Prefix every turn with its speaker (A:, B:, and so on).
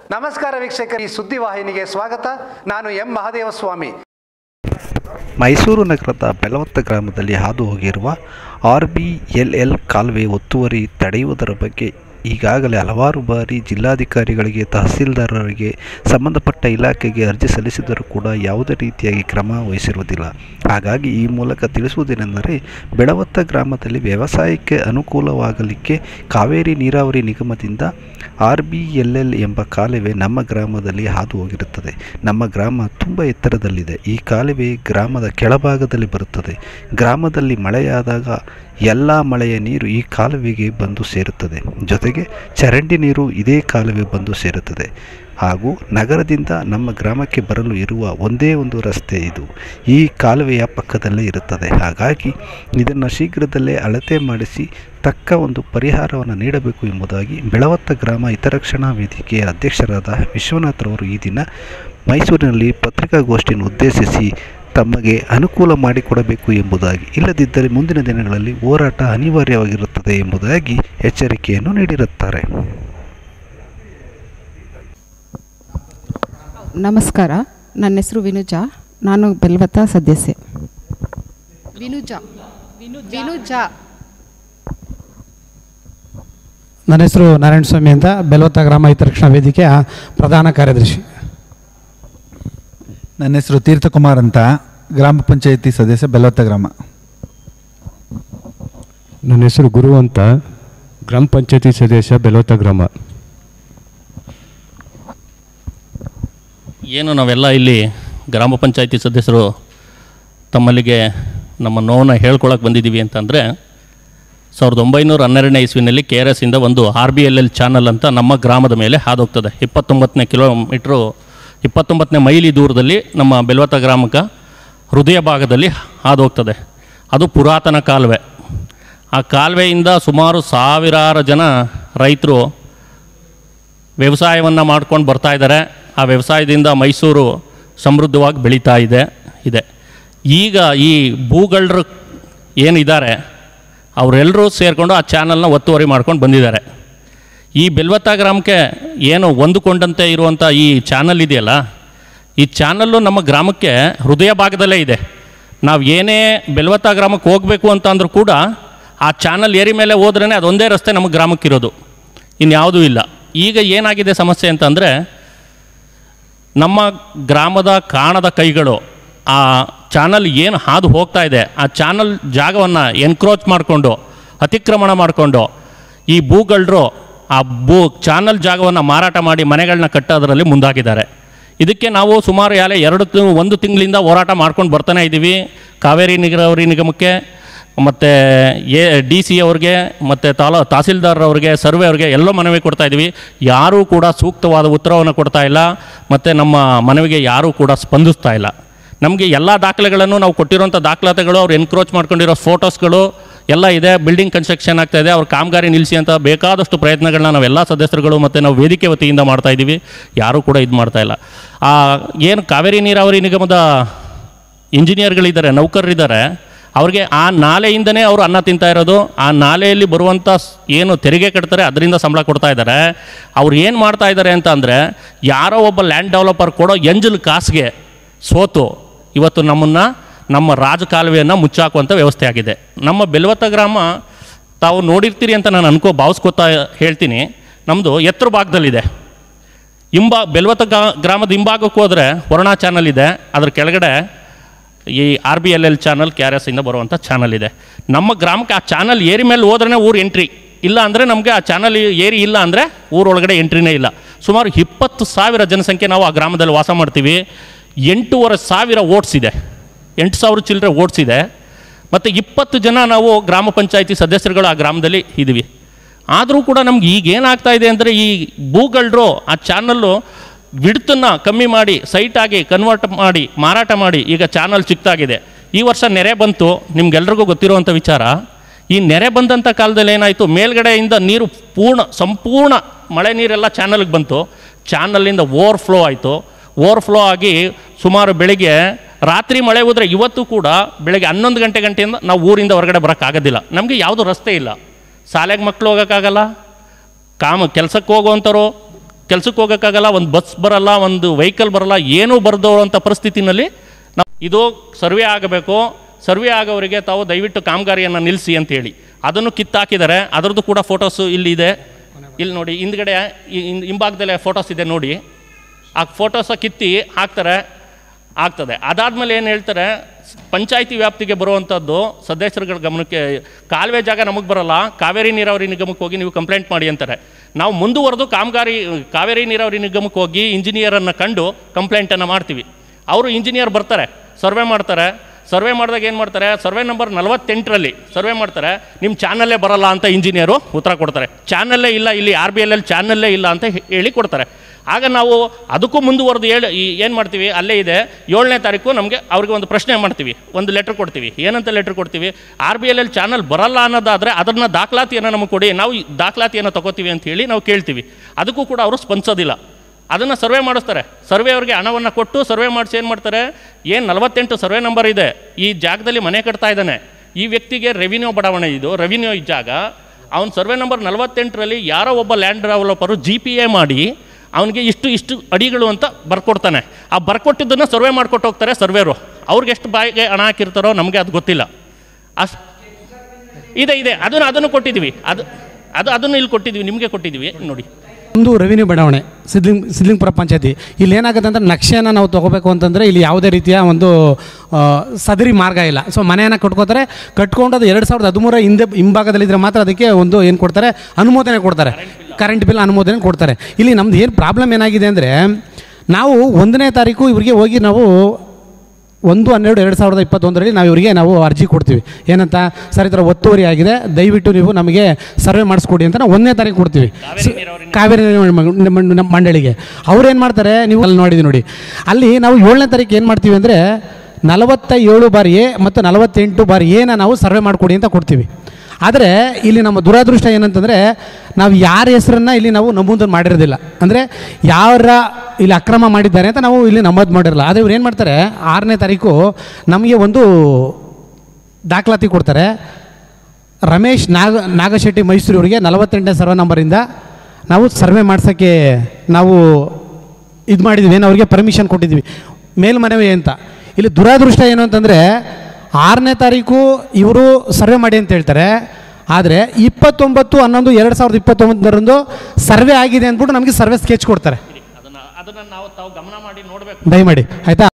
A: ನಮಸ್ಕಾರ ವೀಕ್ಷಕರು ಈ ಸುದ್ದಿವಾಹಿನಿಗೆ ಸ್ವಾಗತ ನಾನು ಎಂ ಮಹಾದೇವಸ್ವಾಮಿ
B: ಮೈಸೂರು ನಗರದ ಬೆಲವತ್ತ ಗ್ರಾಮದಲ್ಲಿ ಹಾದು ಹೋಗಿರುವ ಆರ್ ಬಿ ಎಲ್ ಎಲ್ ಕಾಲುವೆ ಒತ್ತುವರಿ ತಡೆಯುವುದರ ಬಗ್ಗೆ ಈಗಾಗಲೇ ಹಲವಾರು ಬಾರಿ ಜಿಲ್ಲಾಧಿಕಾರಿಗಳಿಗೆ ತಹಸೀಲ್ದಾರರಿಗೆ ಸಂಬಂಧಪಟ್ಟ ಇಲಾಖೆಗೆ ಅರ್ಜಿ ಸಲ್ಲಿಸಿದರೂ ಕೂಡ ಯಾವುದೇ ರೀತಿಯಾಗಿ ಕ್ರಮ ವಹಿಸಿರುವುದಿಲ್ಲ ಹಾಗಾಗಿ ಈ ಮೂಲಕ ತಿಳಿಸುವುದೇನೆಂದರೆ ಬೆಳವತ್ತ ಗ್ರಾಮದಲ್ಲಿ ವ್ಯವಸಾಯಕ್ಕೆ ಅನುಕೂಲವಾಗಲಿಕ್ಕೆ ಕಾವೇರಿ ನೀರಾವರಿ ನಿಗಮದಿಂದ ಆರ್ ಬಿ ಎಲ್ ಎಲ್ ಎಂಬ ಕಾಲುವೆ ನಮ್ಮ ಗ್ರಾಮದಲ್ಲಿ ಹಾದು ಹೋಗಿರುತ್ತದೆ ನಮ್ಮ ಗ್ರಾಮ ತುಂಬ ಎತ್ತರದಲ್ಲಿದೆ ಈ ಕಾಲುವೆ ಗ್ರಾಮದ ಕೆಳಭಾಗದಲ್ಲಿ ಬರುತ್ತದೆ ಗ್ರಾಮದಲ್ಲಿ ಮಳೆಯಾದಾಗ ಎಲ್ಲ ಮಳೆಯ ನೀರು ಈ ಕಾಲುವೆಗೆ ಬಂದು ಸೇರುತ್ತದೆ ಜೊತೆಗೆ ಚರಂಡಿ ನೀರು ಇದೇ ಕಾಲುವೆ ಬಂದು ಸೇರುತ್ತದೆ ಹಾಗೂ ನಗರದಿಂದ ನಮ್ಮ ಗ್ರಾಮಕ್ಕೆ ಬರಲು ಇರುವ ಒಂದೇ ಒಂದು ರಸ್ತೆ ಇದು ಈ ಕಾಲುವೆಯ ಪಕ್ಕದಲ್ಲೇ ಇರುತ್ತದೆ ಹಾಗಾಗಿ ಇದನ್ನು ಶೀಘ್ರದಲ್ಲೇ ಅಳತೆ ಮಾಡಿಸಿ ತಕ್ಕ ಒಂದು ಪರಿಹಾರವನ್ನು ನೀಡಬೇಕು ಎಂಬುದಾಗಿ ಬೆಳವತ್ತ ಗ್ರಾಮ ಹಿತರಕ್ಷಣಾ ವೇದಿಕೆಯ ಅಧ್ಯಕ್ಷರಾದ ವಿಶ್ವನಾಥ್ರವರು ಈ ದಿನ ಮೈಸೂರಿನಲ್ಲಿ ಪತ್ರಿಕಾಗೋಷ್ಠಿಯನ್ನು ಉದ್ದೇಶಿಸಿ ತಮಗೆ ಅನುಕೂಲ ಮಾಡಿಕೊಡಬೇಕು ಎಂಬುದಾಗಿ ಇಲ್ಲದಿದ್ದರೆ ಮುಂದಿನ ದಿನಗಳಲ್ಲಿ ಹೋರಾಟ ಅನಿವಾರ್ಯವಾಗಿರುತ್ತದೆ ಎಂಬುದಾಗಿ ಎಚ್ಚರಿಕೆಯನ್ನು ನೀಡಿರುತ್ತಾರೆ
C: ನಮಸ್ಕಾರ ನನ್ನ ಹೆಸರು ವಿನುಜಾ ನಾನು ಬೆಲ್ವತ್ತ ಸದಸ್ಯೆ
D: ವಿನುಜ ವಿನುಜ
E: ನನ್ನ ಹೆಸರು ನಾರಾಯಣ ಸ್ವಾಮಿ ಅಂತ ಬೆಲ್ವತ್ತ ಗ್ರಾಮ ಹಿತರಕ್ಷಣಾ ವೇದಿಕೆಯ ಪ್ರಧಾನ ಕಾರ್ಯದರ್ಶಿ
F: ನನ್ನ ಹೆಸರು ತೀರ್ಥಕುಮಾರ್ ಅಂತ ಗ್ರಾಮ ಪಂಚಾಯಿತಿ ಸದಸ್ಯ ಬೆಲ್ಲತ್ತ ಗ್ರಾಮ
G: ನನ್ನ ಹೆಸರು ಗುರು ಅಂತ ಗ್ರಾಮ ಪಂಚಾಯತಿ ಸದಸ್ಯ ಬೆಲೋತ ಗ್ರಾಮ
H: ಏನು ನಾವೆಲ್ಲ ಇಲ್ಲಿ ಗ್ರಾಮ ಪಂಚಾಯತಿ ಸದಸ್ಯರು ತಮ್ಮಲ್ಲಿಗೆ ನಮ್ಮ ನೋವನ್ನು ಹೇಳ್ಕೊಳಕ್ಕೆ ಬಂದಿದ್ದೀವಿ ಅಂತಂದರೆ ಸಾವಿರದ ಒಂಬೈನೂರ ಹನ್ನೆರಡನೇ ಇಸ್ವಿನಲ್ಲಿ ಕೆ ಆರ್ ಎಸ್ಸಿಂದ ಒಂದು R B L L channel ಅಂತ ನಮ್ಮ ಗ್ರಾಮದ ಮೇಲೆ ಹಾದೋಗ್ತದೆ ಇಪ್ಪತ್ತೊಂಬತ್ತನೇ ಕಿಲೋಮೀಟ್ರು ಇಪ್ಪತ್ತೊಂಬತ್ತನೇ ಮೈಲಿ ದೂರದಲ್ಲಿ ನಮ್ಮ ಬೆಲ್ವತ್ತ ಗ್ರಾಮಕ್ಕೆ ಹೃದಯ ಭಾಗದಲ್ಲಿ ಹಾದೋಗ್ತದೆ ಅದು ಪುರಾತನ ಕಾಲುವೆ ಆ ಕಾಲುವೆಯಿಂದ ಸುಮಾರು ಸಾವಿರಾರು ಜನ ರೈತರು ವ್ಯವಸಾಯವನ್ನು ಮಾಡ್ಕೊಂಡು ಬರ್ತಾ ಇದ್ದಾರೆ ಆ ವ್ಯವಸಾಯದಿಂದ ಮೈಸೂರು ಸಮೃದ್ಧವಾಗಿ ಬೆಳೀತಾ ಇದೆ ಇದೆ ಈಗ ಈ ಭೂಗಳ್ರು ಏನಿದ್ದಾರೆ ಅವರೆಲ್ಲರೂ ಸೇರಿಕೊಂಡು ಆ ಚಾನಲ್ನ ಒತ್ತುವರಿ ಮಾಡ್ಕೊಂಡು ಬಂದಿದ್ದಾರೆ ಈ ಬೆಲ್ವತ್ತ ಗ್ರಾಮಕ್ಕೆ ಏನು ಹೊಂದಿಕೊಂಡಂತೆ ಇರುವಂಥ ಈ ಚಾನಲ್ ಇದೆಯಲ್ಲ ಈ ಚಾನಲ್ಲು ನಮ್ಮ ಗ್ರಾಮಕ್ಕೆ ಹೃದಯ ಭಾಗದಲ್ಲೇ ಇದೆ ನಾವು ಏನೇ ಬೆಲ್ವತ್ತ ಗ್ರಾಮಕ್ಕೆ ಹೋಗಬೇಕು ಅಂತ ಅಂದರೂ ಕೂಡ ಆ ಚಾನಲ್ ಏರಿ ಮೇಲೆ ಹೋದ್ರೇ ಅದೊಂದೇ ರಸ್ತೆ ನಮ್ಮ ಗ್ರಾಮಕ್ಕಿರೋದು ಇನ್ಯಾವುದೂ ಇಲ್ಲ ಈಗ ಏನಾಗಿದೆ ಸಮಸ್ಯೆ ಅಂತಂದರೆ ನಮ್ಮ ಗ್ರಾಮದ ಕಾಣದ ಕೈಗಳು ಆ ಚಾನಲ್ ಏನು ಹಾದು ಹೋಗ್ತಾ ಇದೆ ಆ ಚಾನಲ್ ಜಾಗವನ್ನು ಎನ್ಕ್ರೋಚ್ ಮಾಡಿಕೊಂಡು ಅತಿಕ್ರಮಣ ಮಾಡಿಕೊಂಡು ಈ ಭೂಗಳ್ರು ಆ ಭೂ ಚಾನಲ್ ಜಾಗವನ್ನು ಮಾರಾಟ ಮಾಡಿ ಮನೆಗಳನ್ನ ಕಟ್ಟೋದ್ರಲ್ಲಿ ಮುಂದಾಗಿದ್ದಾರೆ ಇದಕ್ಕೆ ನಾವು ಸುಮಾರು ಯಾಲೆ ಎರಡು ತಿ- ಒಂದು ತಿಂಗಳಿಂದ ಹೋರಾಟ ಮಾಡ್ಕೊಂಡು ಬರ್ತಾನೆ ಇದ್ದೀವಿ ಕಾವೇರಿ ನೀರಾವರಿ ನಿಗಮಕ್ಕೆ ಮತ್ತು ಎ ಡಿ ಸಿ ಅವ್ರಿಗೆ ಮತ್ತು ತಾಲೂ ತಹಸೀಲ್ದಾರ್ ಅವ್ರಿಗೆ ಸರ್ವೆ ಅವ್ರಿಗೆ ಎಲ್ಲೋ ಮನವಿ ಕೊಡ್ತಾ ಇದ್ದೀವಿ ಯಾರೂ ಕೂಡ ಸೂಕ್ತವಾದ ಉತ್ತರವನ್ನು ಕೊಡ್ತಾ ಇಲ್ಲ ಮತ್ತು ನಮ್ಮ ಮನವಿಗೆ ಯಾರೂ ಕೂಡ ಸ್ಪಂದಿಸ್ತಾ ಇಲ್ಲ ನಮಗೆ ಎಲ್ಲ ದಾಖಲೆಗಳನ್ನು ನಾವು ಕೊಟ್ಟಿರೋಂಥ ದಾಖಲಾತಿಗಳು ಅವ್ರು ಎನ್ಕ್ರೋಚ್ ಮಾಡ್ಕೊಂಡಿರೋ ಫೋಟೋಸ್ಗಳು ಎಲ್ಲ ಇದೆ ಬಿಲ್ಡಿಂಗ್ ಕನ್ಸ್ಟ್ರಕ್ಷನ್ ಆಗ್ತಾ ಇದೆ ಅವ್ರ ಕಾಮಗಾರಿ ನಿಲ್ಲಿಸಿ ಅಂತ ಬೇಕಾದಷ್ಟು ಪ್ರಯತ್ನಗಳನ್ನ ನಾವೆಲ್ಲ ಸದಸ್ಯರುಗಳು ಮತ್ತು ನಾವು ವೇದಿಕೆ ವತಿಯಿಂದ ಮಾಡ್ತಾ ಇದ್ದೀವಿ ಯಾರೂ ಕೂಡ ಇದು ಮಾಡ್ತಾ ಇಲ್ಲ ಆ ಏನು ಕಾವೇರಿ ನೀರಾವರಿ ನಿಗಮದ ಇಂಜಿನಿಯರ್ಗಳಿದ್ದಾರೆ ನೌಕರರಿದ್ದಾರೆ ಅವ್ರಿಗೆ ಆ ನಾಲೆಯಿಂದನೇ ಅವರು ಅನ್ನ ತಿಂತಾ ಇರೋದು ಆ ನಾಲೆಯಲ್ಲಿ ಬರುವಂಥ ಸ್- ಏನು ತೆರಿಗೆ ಕಟ್ತಾರೆ ಅದರಿಂದ ಸಂಬಳ ಕೊಡ್ತಾ ಇದ್ದಾರೆ ಅವ್ರು ಏನು ಮಾಡ್ತಾ ಇದ್ದಾರೆ ಅಂತ ಅಂದರೆ ಯಾರೋ ಒಬ್ಬ ಲ್ಯಾಂಡ್ ಡೆವಲಪರ್ ಕೊಡೋ ಎಂಜಲ್ ಕಾಸಿಗೆ ಸೋತು ಇವತ್ತು ನಮ್ಮನ್ನು ನಮ್ಮ ರಾಜಕಾಲುವೆಯನ್ನು ಮುಚ್ಚಾಕುವಂಥ ವ್ಯವಸ್ಥೆ ಆಗಿದೆ ನಮ್ಮ ಬೆಲ್ವತ್ತ ಗ್ರಾಮ ತಾವು ನೋಡಿರ್ತೀರಿ ಅಂತ ನಾನು ಅನ್ಕೋ ಭಾವಿಸ್ಕೊತಾ ಹೇಳ್ತೀನಿ ನಮ್ಮದು ಎತ್ತರ ಭಾಗದಲ್ಲಿದೆ ಹಿಂಬಾ ಬೆಲ್ವತ್ತ ಗಾ- ಗ್ರಾಮದ ಹಿಂಭಾಗಕ್ಕೆ ಹೋದರೆ ವರುಣಾ ಚಾನಲ್ ಇದೆ ಅದ್ರ ಕೆಳಗಡೆ ಈ R B L L channel K R S ಇಂದ ಬರುವಂಥ ಚಾನಲ್ ಇದೆ ನಮ್ಮ ಗ್ರಾಮಕ್ಕೆ ಆ ಚಾನಲ್ ಏರಿ ಮೇಲೆ ಹೋದ್ರೇ ಊರು ಎಂಟ್ರಿ ಇಲ್ಲ ಅಂದರೆ ನಮಗೆ ಆ ಚಾನಲ್ ಏರಿ ಇಲ್ಲ ಅಂದರೆ ಊರೊಳಗಡೆ ಎಂಟ್ರಿನೇ ಇಲ್ಲ ಸುಮಾರು ಇಪ್ಪತ್ತು ಸಾವಿರ ಜನಸಂಖ್ಯೆ ನಾವು ಆ ಗ್ರಾಮದಲ್ಲಿ ವಾಸ ಮಾಡ್ತೀವಿ ಎಂಟೂವರೆ ಸಾವಿರ ಓಟ್ಸ್ ಇದೆ ಎಂಟು ಸಾವಿರ ಚಿಲ್ಲರೆ ಓಟ್ಸ್ ಇದೆ ಮತ್ತು ಇಪ್ಪತ್ತು ಜನ ನಾವು ಗ್ರಾಮ ಪಂಚಾಯತಿ ಸದಸ್ಯರುಗಳು ಆ ಗ್ರಾಮದಲ್ಲಿ ಇದ್ದೀವಿ ಆದರೂ ಕೂಡ ನಮ್ಗೆ ಈಗ ಏನಾಗ್ತಾ ಇದೆ ಅಂದರೆ ಈ ಭೂಗಳ್ರು ಆ ಚಾನಲ್ಲು ವಿಡ್ತನ್ನು ಕಮ್ಮಿ ಮಾಡಿ ಸೈಟಾಗಿ ಕನ್ವರ್ಟ್ ಮಾಡಿ ಮಾರಾಟ ಮಾಡಿ ಈಗ ಚಾನಲ್ ಚಿಕ್ಕದಾಗಿದೆ ಈ ವರ್ಷ ನೆರೆ ಬಂತು ನಿಮ್ಗೆಲ್ರಿಗೂ ಗೊತ್ತಿರುವಂಥ ವಿಚಾರ ಈ ನೆರೆ ಬಂದಂಥ ಕಾಲದಲ್ಲಿ ಏನಾಯಿತು ಮೇಲ್ಗಡೆಯಿಂದ ನೀರು ಪೂರ್ಣ ಸಂಪೂರ್ಣ ಮಳೆ ನೀರೆಲ್ಲ ಚಾನಲ್ಗೆ ಬಂತು ಚಾನಲ್ಲಿಂದ ಓವರ್ಫ್ಲೋ ಆಯಿತು ಓವರ್ಫ್ಲೋ ಆಗಿ ಸುಮಾರು ಬೆಳಿಗ್ಗೆ ರಾತ್ರಿ ಮಳೆ ಹೋದರೆ ಇವತ್ತು ಕೂಡ ಬೆಳಗ್ಗೆ ಹನ್ನೊಂದು ಗಂಟೆ ಗಂಟೆಯಿಂದ ನಾವು ಊರಿಂದ ಹೊರಗಡೆ ಬರೋಕ್ಕಾಗೋದಿಲ್ಲ ನಮಗೆ ಯಾವುದೂ ರಸ್ತೆ ಇಲ್ಲ ಶಾಲೆಗೆ ಮಕ್ಕಳು ಹೋಗೋಕ್ಕಾಗಲ್ಲ ಕಾಮ ಕೆಲಸಕ್ಕೆ ಹೋಗುವಂಥವ್ರು ಕೆಲಸಕ್ಕೆ ಹೋಗೋಕ್ಕಾಗಲ್ಲ ಒಂದು ಬಸ್ ಬರಲ್ಲ ಒಂದು ವೆಹಿಕಲ್ ಬರಲ್ಲ ಏನೂ ಬರದೋ ಅಂಥ ಪರಿಸ್ಥಿತಿನಲ್ಲಿ ನಾವು ಇದು ಸರ್ವೆ ಆಗಬೇಕು ಸರ್ವೆ ಆಗೋವರಿಗೆ ತಾವು ದಯವಿಟ್ಟು ಕಾಮಗಾರಿಯನ್ನು ನಿಲ್ಲಿಸಿ ಅಂತೇಳಿ ಅದನ್ನು ಕಿತ್ತಾಕಿದ್ದಾರೆ ಅದರದ್ದು ಕೂಡ ಫೋಟೋಸು ಇಲ್ಲಿದೆ ಇಲ್ಲಿ ನೋಡಿ ಹಿಂದ್ಗಡೆ ಈ- ಹಿಂದ್- ಹಿಂಭಾಗದಲ್ಲೇ ಫೋಟೋಸ್ ಇದೆ ನೋಡಿ ಆ ಫೋಟೋಸ ಕಿತ್ತಿ ಹಾಕ್ತಾರೆ ಆಗ್ತದೆ ಅದಾದಮೇಲೆ ಏನು ಹೇಳ್ತಾರೆ ಪಂಚಾಯಿತಿ ವ್ಯಾಪ್ತಿಗೆ ಬರುವಂಥದ್ದು ಸದಸ್ಯರುಗಳ ಗಮನಕ್ಕೆ ಕಾಲುವೆ ಜಾಗ ನಮಗೆ ಬರಲ್ಲ ಕಾವೇರಿ ನೀರಾವರಿ ನಿಗಮಕ್ಕೆ ಹೋಗಿ ನೀವು ಕಂಪ್ಲೇಂಟ್ ಮಾಡಿ ಅಂತಾರೆ ನಾವು ಮುಂದುವರೆದು ಕಾಮಗಾರಿ ಕಾವೇರಿ ನೀರಾವರಿ ನಿಗಮಕ್ಕೆ ಹೋಗಿ ಇಂಜಿನಿಯರನ್ನು ಕಂಡು ಕಂಪ್ಲೇಂಟನ್ನು ಮಾಡ್ತೀವಿ ಅವರು ಇಂಜಿನಿಯರ್ ಬರ್ತಾರೆ ಸರ್ವೆ ಮಾಡ್ತಾರೆ ಸರ್ವೆ ಮಾಡಿದಾಗ ಏನು ಮಾಡ್ತಾರೆ ಸರ್ವೆ ನಂಬರ್ ನಲವತ್ತೆಂಟರಲ್ಲಿ ಸರ್ವೆ ಮಾಡ್ತಾರೆ ನಿಮ್ಮ ಚಾನಲ್ಲೇ ಬರಲ್ಲ ಅಂತ ಇಂಜಿನಿಯರು ಉತ್ತರ ಕೊಡ್ತಾರೆ ಚಾನಲ್ಲೇ ಇಲ್ಲ ಇಲ್ಲಿ ಆರ್ ಬಿ ಎಲ್ ಎಲ್ ಚಾನಲ್ಲೇ ಇಲ್ಲ ಅಂತ ಹೇ- ಹೇಳಿ ಕೊಡ್ತಾರೆ ಆಗ ನಾವು ಅದಕ್ಕೂ ಮುಂದುವರೆದು ಹೇಳಿ ಏನು ಮಾಡ್ತೀವಿ ಅಲ್ಲೇ ಇದೆ ಏಳನೇ ತಾರೀಕು ನಮಗೆ ಅವ್ರಿಗೆ ಒಂದು ಪ್ರಶ್ನೆ ಮಾಡ್ತೀವಿ ಒಂದು ಲೆಟ್ರ್ ಕೊಡ್ತೀವಿ ಏನಂತ ಲೆಟ್ರ್ ಕೊಡ್ತೀವಿ R B L L channel ಬರಲ್ಲ ಅನ್ನೋದಾದರೆ ಅದನ್ನು ದಾಖಲಾತಿಯನ್ನು ನಮಗೆ ಕೊಡಿ ನಾವು ಈ ದಾಖಲಾತಿಯನ್ನು ತಗೋತೀವಿ ಅಂತ ಹೇಳಿ ನಾವು ಕೇಳ್ತೀವಿ ಅದಕ್ಕೂ ಕೂಡ ಅವರು ಸ್ಪಂದಿಸೋದಿಲ್ಲ ಅದನ್ನು ಸರ್ವೆ ಮಾಡಿಸ್ತಾರೆ ಸರ್ವೆ ಅವ್ರಿಗೆ ಹಣವನ್ನು ಕೊಟ್ಟು ಸರ್ವೆ ಮಾಡಿಸಿ ಏನು ಮಾಡ್ತಾರೆ ಏನು ನಲವತ್ತೆಂಟು ಸರ್ವೆ ನಂಬರ್ ಇದೆ ಈ ಜಾಗದಲ್ಲಿ ಮನೆ ಕಟ್ತಾ ಇದ್ದಾನೆ ಈ ವ್ಯಕ್ತಿಗೆ ರೆವಿನ್ಯೂ ಬಡಾವಣೆ ಇದು ರೆವಿನ್ಯೂ ಈ ಜಾಗ ಅವ್ನು ಸರ್ವೆ ನಂಬರ್ ನಲವತ್ತೆಂಟರಲ್ಲಿ ಯಾರೋ ಒಬ್ಬ land developer G P A ಮಾಡಿ ಅವನಿಗೆ ಇಷ್ಟು ಇಷ್ಟು ಅಡಿಗಳು ಅಂತ ಬರ್ಕೊಡ್ತಾನೆ ಆ ಬರ್ಕೊಟ್ಟಿದ್ದನ್ನು ಸರ್ವೆ ಮಾಡ್ಕೊಟ್ಟು ಹೋಗ್ತಾರೆ ಸರ್ವೇರು ಅವ್ರಿಗೆ ಎಷ್ಟು ಬಾಯಿಗೆ ಹಣ ಹಾಕಿರ್ತಾರೋ ನಮಗೆ ಅದು ಗೊತ್ತಿಲ್ಲ ಅಷ್ಟು ಇದೆ ಇದೆ ಅದನ್ನು ಅದನ್ನು ಕೊಟ್ಟಿದ್ದೀವಿ ಅದು ಅದು ಅದನ್ನು ಇಲ್ಲಿ ಕೊಟ್ಟಿದ್ದೀವಿ ನಿಮಗೆ ಕೊಟ್ಟಿದ್ದೀವಿ ನೋಡಿ
E: ಒಂದು ರೆವಿನ್ಯೂ ಬಡಾವಣೆ ಸಿದ್ಲಿಂಗ್ ಸಿದ್ಲಿಂಗ್ಪುರ ಪಂಚಾಯತಿ ಇಲ್ಲಿ ಏನಾಗುತ್ತೆ ಅಂದರೆ ನಕ್ಷೆಯನ್ನು ನಾವು ತೊಗೋಬೇಕು ಅಂತಂದರೆ ಇಲ್ಲಿ ಯಾವುದೇ ರೀತಿಯ ಒಂದು ಆ, ಸದರಿ ಮಾರ್ಗ ಇಲ್ಲ ಸೊ ಮನೆಯನ್ನು ಕಟ್ಕೋತಾರೆ ಕಟ್ಕೊಂಡು ಅದು ಎರಡು ಸಾವಿರದ ಹದಿಮೂರ ಹಿಂದೆ ಹಿಂಭಾಗದಲ್ಲಿದ್ದರೆ ಮಾತ್ರ ಅದಕ್ಕೆ ಒಂದು ಏನು ಕೊಡ್ತಾರೆ ಅನುಮೋದನೆ ಕೊಡ್ತಾರೆ ಕರೆಂಟ್ ಬಿಲ್ ಅನುಮೋದನೆ ಕೊಡ್ತಾರೆ ಇಲ್ಲಿ ನಮ್ದು ಏನು ಪ್ರಾಬ್ಲಮ್ ಏನಾಗಿದೆ ಅಂದರೆ ನಾವು ಒಂದನೇ ತಾರೀಕು ಇವರಿಗೆ ಹೋಗಿ ನಾವು ಒಂದು ಹನ್ನೆರಡು ಎರಡು ಸಾವಿರದ ಇಪ್ಪತ್ತೊಂದರಲ್ಲಿ ನಾವು ಇವರಿಗೆ ನಾವು ಅರ್ಜಿ ಕೊಡ್ತೀವಿ ಏನಂತ ಸರ್ ಈ ಥರ ಒತ್ತುವರಿ ಆಗಿದೆ ದಯವಿಟ್ಟು ನೀವು ನಮಗೆ ಸರ್ವೆ ಮಾಡಿಸ್ಕೊಡಿ ಅಂತ ನಾವು ಒಂದನೇ ತಾರೀಕು ಕೊಡ್ತೀವಿ ಸ- ಕಾವೇರಿ ನೀರಾವರಿ ಮ- ನಮ್ಮ ನಮ್ಮ ಮಂಡಳಿಗೆ ಅವ್ರು ಏನು ಮಾಡ್ತಾರೆ ನೀವು ಅಲ್ಲಿ ನೋಡಿದ್ವಿ ನೋಡಿ ಅಲ್ಲಿ ನಾವು ಏಳನೇ ತಾರೀಕು ಏನು ಮಾಡ್ತೀವಿ ಅಂದರೆ ನಲವತ್ತ ಏಳು ಬಾರಿ ಎ ಮತ್ತು ನಲವತ್ತೆಂಟು ಬಾರಿ ಎನ ನಾವು ಸರ್ವೆ ಮಾಡಿಕೊಡಿ ಅಂತ ಕೊಡ್ತೀವಿ ಆದರೆ ಇಲ್ಲಿ ನಮ್ಮ ದುರಾದೃಷ್ಟ ಏನಂತಂದರೆ ನಾವು ಯಾರ ಹೆಸರನ್ನು ಇಲ್ಲಿ ನಾವು ನಮೂದನ್ನು ಮಾಡಿರೋದಿಲ್ಲ ಅಂದರೆ ಯಾರ ಇಲ್ಲಿ ಅಕ್ರಮ ಮಾಡಿದ್ದಾರೆ ಅಂತ ನಾವು ಇಲ್ಲಿ ನಮೂದು ಮಾಡಿರಲ್ಲ ಆದರೆ ಇವ್ರು ಏನು ಮಾಡ್ತಾರೆ ಆರನೇ ತಾರೀಕು ನಮಗೆ ಒಂದು ದಾಖಲಾತಿ ಕೊಡ್ತಾರೆ ರಮೇಶ್ ನಾಗ ನಾಗಶೆಟ್ಟಿ ಮೈಸೂರಿಗೆ ನಲವತ್ತೆಂಟನೇ ಸರ್ವೆ ನಂಬರಿಂದ ನಾವು ಸರ್ವೆ ಮಾಡ್ಸೋಕ್ಕೆ ನಾವು ಇದು ಮಾಡಿದ್ವಿ ಏನು ಅವ್ರಿಗೆ ಪರ್ಮಿಷನ್ ಕೊಟ್ಟಿದ್ವಿ ಮೇಲ್ಮನವಿ ಅಂತ ಇಲ್ಲಿ ದುರಾದೃಷ್ಟ ಏನು ಅಂತಂದರೆ ಆರನೇ ತಾರೀಕು ಇವರು ಸರ್ವೆ ಮಾಡಿ ಅಂತ ಹೇಳ್ತಾರೆ ಆದರೆ ಇಪ್ಪತ್ತೊಂಬತ್ತು ಹನ್ನೊಂದು ಎರಡು ಸಾವಿರದ ಇಪ್ಪತ್ತೊಂಬತ್ತರಂದು ಸರ್ವೆ ಆಗಿದೆ ಅಂದ್ಬಿಟ್ಟು ನಮಗೆ ಸರ್ವೆ ಸ್ಕೆಚ್ ಕೊಡ್ತಾರೆ
H: ಅದನ್ನು ಅದನ್ನು ನಾವು ತಾವು ಗಮನ ಮಾಡಿ ನೋಡಬೇಕು
E: ದಯಮಾಡಿ ಆಯಿತಾ